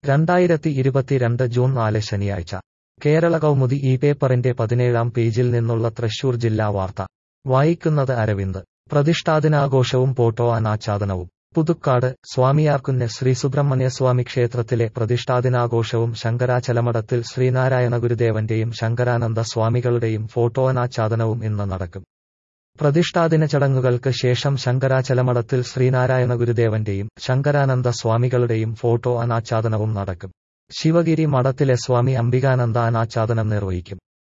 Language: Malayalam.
രണ്ടായിരത്തി ഇരുപത്തിരണ്ട് ജൂൺ നാല് ശനിയാഴ്ച കേരള കൗമുദി ഈ പേപ്പറിന്റെ പതിനേഴാം പേജിൽ നിന്നുള്ള തൃശൂർ ജില്ലാ വാർത്ത വായിക്കുന്നത് അരവിന്ദ് പ്രതിഷ്ഠാദിനാഘോഷവും പോട്ടോ അനാച്ഛാദനവും പുതുക്കാട് സ്വാമിയാർക്കുന്ന് ശ്രീ സുബ്രഹ്മണ്യസ്വാമി ക്ഷേത്രത്തിലെ പ്രതിഷ്ഠാദിനാഘോഷവും ശങ്കരാചലമഠത്തിൽ ശ്രീനാരായണ ഗുരുദേവന്റെയും ശങ്കരാനന്ദ സ്വാമികളുടെയും ഫോട്ടോ അനാച്ഛാദനവും ഇന്ന് നടക്കും പ്രതിഷ്ഠാദിന ചടങ്ങുകൾക്ക് ശേഷം ശങ്കരാചലമഠത്തിൽ ശ്രീനാരായണ ഗുരുദേവന്റെയും ശങ്കരാനന്ദ സ്വാമികളുടെയും ഫോട്ടോ അനാച്ഛാദനവും നടക്കും ശിവഗിരി മഠത്തിലെ സ്വാമി അംബികാനന്ദ അനാച്ഛാദനം നിർവഹിക്കും